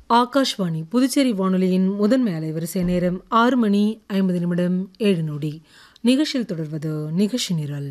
ஆகாஷ்வாணி புதுச்சேரி வானொலியின் முதன்மை அலைவரிசை நேரம் ஆறு மணி ஐம்பது நிமிடம் ஏழு நொடி நிகழ்ச்சியில் தொடர்வது நிகழ்ச்சி நிரல்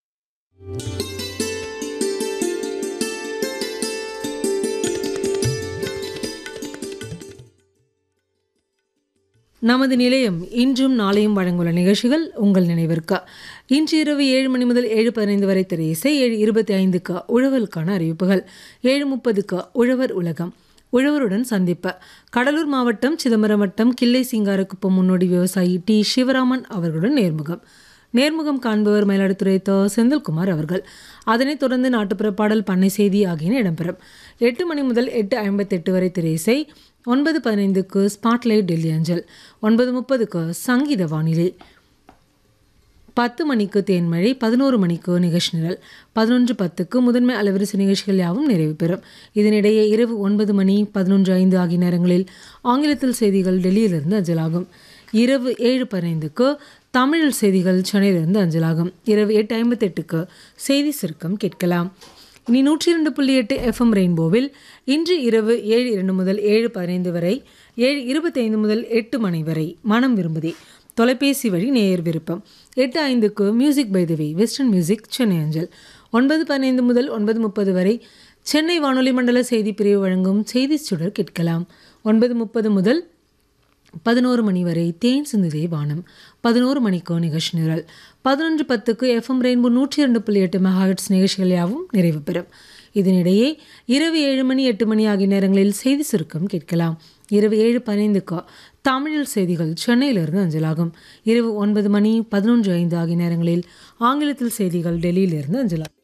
நமது நிலையம் இன்றும் நாளையும் வழங்குள்ள நிகழ்ச்சிகள் உங்கள் நினைவிற்கு இன்று இரவு ஏழு மணி முதல் ஏழு பதினைந்து வரை திரையிசை ஏழு இருபத்தி ஐந்துக்கு உழவலுக்கான அறிவிப்புகள் ஏழு முப்பதுக்கு உழவர் உலகம் உழவருடன் சந்திப்பு கடலூர் மாவட்டம் சிதம்பரம் வட்டம் கிள்ளை சிங்காரக்குப்பம் முன்னோடி விவசாயி டி சிவராமன் அவர்களுடன் நேர்முகம் நேர்முகம் காண்பவர் மயிலாடுதுறை த செந்தில்குமார் அவர்கள் அதனைத் தொடர்ந்து நாட்டுப்புற பாடல் பண்ணை செய்தி ஆகியன இடம்பெறும் எட்டு மணி முதல் எட்டு ஐம்பத்தெட்டு வரை திரையிசை ஒன்பது பதினைந்துக்கு ஸ்பாட்லைட் டெல்லி அஞ்சல் ஒன்பது முப்பதுக்கு சங்கீத வானிலை பத்து மணிக்கு தேன்மழை பதினோரு மணிக்கு நிகழ்ச்சி நிரல் பதினொன்று பத்துக்கு முதன்மை அலைவரிசை நிகழ்ச்சிகள் யாவும் நிறைவு பெறும் இதனிடையே இரவு ஒன்பது மணி பதினொன்று ஐந்து ஆகிய நேரங்களில் ஆங்கிலத்தில் செய்திகள் டெல்லியிலிருந்து அஞ்சலாகும் இரவு ஏழு பதினைந்துக்கு தமிழில் செய்திகள் சென்னையிலிருந்து அஞ்சலாகும் இரவு எட்டு ஐம்பத்தெட்டுக்கு செய்தி சுருக்கம் கேட்கலாம் இனி நூற்றி இரண்டு புள்ளி எட்டு எஃப்எம் ரெயின்போவில் இன்று இரவு ஏழு இரண்டு முதல் ஏழு பதினைந்து வரை ஏழு இருபத்தைந்து முதல் எட்டு மணி வரை மனம் விரும்புதே தொலைபேசி வழி நேயர் விருப்பம் எட்டு ஐந்துக்கு music by the way western music Chennai அஞ்சல் ஒன்பது பதினைந்து முதல் ஒன்பது முப்பது வரை சென்னை வானொலி மண்டல செய்தி பிரிவு வழங்கும் செய்தி சுடர் கேட்கலாம் ஒன்பது முப்பது முதல் பதினோரு மணி வரை தேன் சிந்துதே வானம் பதினோரு மணிக்கு நிகழ்ச்சி நிரல் பதினொன்று பத்துக்கு எஃப்எம் ரெயின்போ நூற்றி இரண்டு புள்ளி எட்டு மெகாஹெட்ஸ் நிகழ்ச்சிகள் யாவும் நிறைவு பெறும் இதனிடையே இரவு ஏழு மணி எட்டு மணி ஆகிய நேரங்களில் செய்தி சுருக்கம் கேட்கலாம் இரவு ஏழு பதினைந்துக்கு தமிழில் செய்திகள் சென்னையிலிருந்து அஞ்சலாகும் இரவு ஒன்பது மணி பதினொன்று ஐந்து ஆகிய நேரங்களில் ஆங்கிலத்தில் செய்திகள் டெல்லியிலிருந்து அஞ்சலாகும்